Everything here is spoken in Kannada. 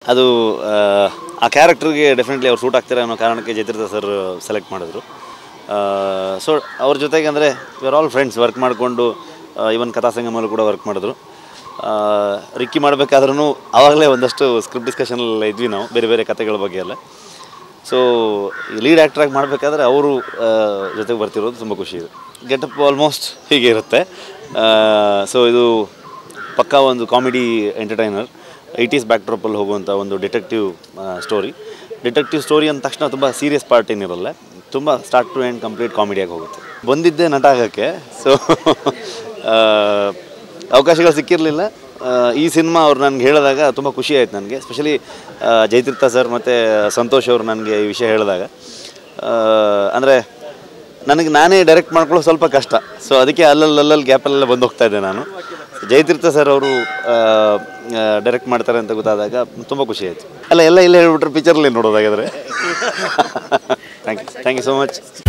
ಅದು ಆ, ಆ ಕ್ಯಾರೆಕ್ಟರ್ಗೆ ಡೆಫಿನೆಟ್ಲಿ ಅವ್ರು ಸೂಟ್ ಆಗ್ತಾರೆ ಅನ್ನೋ ಕಾರಣಕ್ಕೆ ಜಯತೀರ್ಥ ಸರ್ ಸೆಲೆಕ್ಟ್ ಮಾಡಿದ್ರು ಸೊ ಅವ್ರ ಜೊತೆಗೆ ಅಂದರೆ we are all friends work ಮಾಡಿಕೊಂಡು ಇವನ್ ಕಥಾ ಸಂಗಮಲ್ಲೂ ಕೂಡ ವರ್ಕ್ ಮಾಡಿದ್ರು ಆ, ರಿಕ್ಕಿ ಮಾಡಬೇಕಾದ್ರೂ ಆವಾಗಲೇ ಒಂದಷ್ಟು ಸ್ಕ್ರಿಪ್ಟ್ ಡಿಸ್ಕಷನಲ್ಲಿ ಇದ್ವಿ ನಾವು ಬೇರೆ ಬೇರೆ ಕಥೆಗಳ ಬಗ್ಗೆ ಎಲ್ಲ ಸೊ ಲೀಡ್ ಆ್ಯಕ್ಟ್ರಾಗಿ ಮಾಡಬೇಕಾದ್ರೆ ಅವರು ಜೊತೆಗೆ ಬರ್ತಿರೋದು ತುಂಬ ಖುಷಿ ಇದೆ ಗೆಟಪ್ ಆಲ್ಮೋಸ್ಟ್ ಹೀಗೆ ಇರುತ್ತೆ ಸೊ ಇದು ಪಕ್ಕಾ ಒಂದು ಕಾಮಿಡಿ ಎಂಟರ್ಟೈನರ್ ಏಯ್ಟೀಸ್ ಬ್ಯಾಕ್ ಡ್ರಾಪಲ್ಲಿ ಹೋಗುವಂಥ ಒಂದು ಡಿಟೆಕ್ಟಿವ್ ಸ್ಟೋರಿ ಡಿಟೆಕ್ಟಿವ್ ಸ್ಟೋರಿ ಅಂದ ತಕ್ಷಣ ತುಂಬ ಸೀರಿಯಸ್ ಪಾರ್ಟ್ ಏನಿರಲ್ಲ ತುಂಬ ಸ್ಟಾರ್ಟ್ ಟು ಎಂಡ್ ಕಂಪ್ಲೀಟ್ ಕಾಮಿಡಿಯಾಗಿ ಹೋಗುತ್ತೆ ಬಂದಿದ್ದೆ ನಟ ಆಗೋಕ್ಕೆ ಸೊ ಅವಕಾಶಗಳು ಸಿಕ್ಕಿರಲಿಲ್ಲ ಈ ಸಿನಿಮಾ ಅವ್ರು ನನಗೆ ಹೇಳಿದಾಗ ತುಂಬ ಖುಷಿ ಆಯ್ತು ನನಗೆ ಸ್ಪೆಷಲಿ ಜಯತೀರ್ಥ ಸರ್ ಮತ್ತು ಸಂತೋಷ್ ಅವರು ನನಗೆ ಈ ವಿಷಯ ಹೇಳಿದಾಗ ಅಂದರೆ ನನಗೆ ನಾನೇ ಡೈರೆಕ್ಟ್ ಮಾಡ್ಕೊಳ್ಳೋ ಸ್ವಲ್ಪ ಕಷ್ಟ ಸೊ ಅದಕ್ಕೆ ಅಲ್ಲಲ್ಲಿ ಅಲ್ಲಲ್ಲಿ ಗ್ಯಾಪಲ್ಲೆಲ್ಲ ಬಂದು ಹೋಗ್ತಾ ಇದ್ದೆ ನಾನು ಜಯತೀರ್ಥ ಸರ್ ಅವರು ಡೈರೆಕ್ಟ್ ಮಾಡ್ತಾರೆ ಅಂತ ಗೊತ್ತಾದಾಗ ತುಂಬ ಖುಷಿ ಆಯಿತು ಅಲ್ಲ ಎಲ್ಲ ಇಲ್ಲೇ ಹೇಳ್ಬಿಟ್ರೆ ಪಿಕ್ಚರಲ್ಲಿ ನೋಡೋದಾಗಿದ್ರೆ thank you thank you so much